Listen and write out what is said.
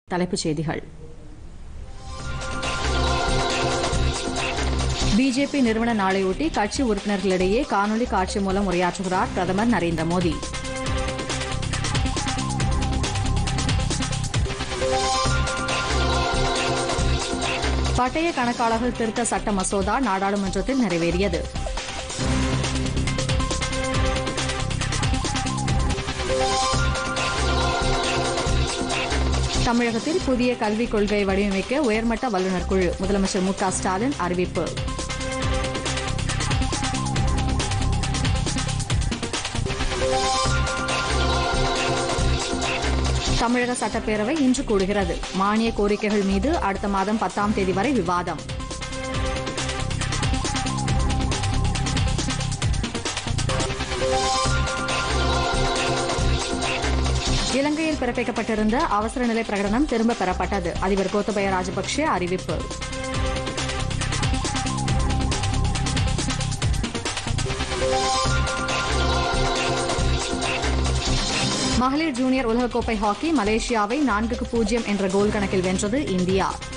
தலைப்புச் செய்திகள் பிஜேபி நிறுவன நாளையொட்டி கட்சி உறுப்பினர்களிடையே காணொலி காட்சி மூலம் உரையாற்றுகிறார் பிரதமர் நரேந்திர மோடி பட்டய கணக்காளர்கள் திருத்த சட்ட மசோதா நாடாளுமன்றத்தில் நிறைவேறியது தமிழகத்தில் புதிய கல்விக் கொள்கையை வடிவமைக்க உயர்மட்ட வல்லுநர் குழு முதலமைச்சர் மு க ஸ்டாலின் அறிவிப்பு தமிழக சட்டப்பேரவை இன்று கூடுகிறது மானிய கோரிக்கைகள் மீது அடுத்த மாதம் பத்தாம் தேதி வரை விவாதம் இலங்கையில் பிறப்பிக்கப்பட்டிருந்த அவசர நிலை பிரகடனம் திரும்பப் பெறப்பட்டது அதிபர் கோத்தபய ராஜபக்சே அறிவிப்பு மகளிர் ஜூனியர் உலகக்கோப்பை ஹாக்கி மலேசியாவை நான்குக்கு பூஜ்ஜியம் என்ற கோல் கணக்கில் வென்றது இந்தியா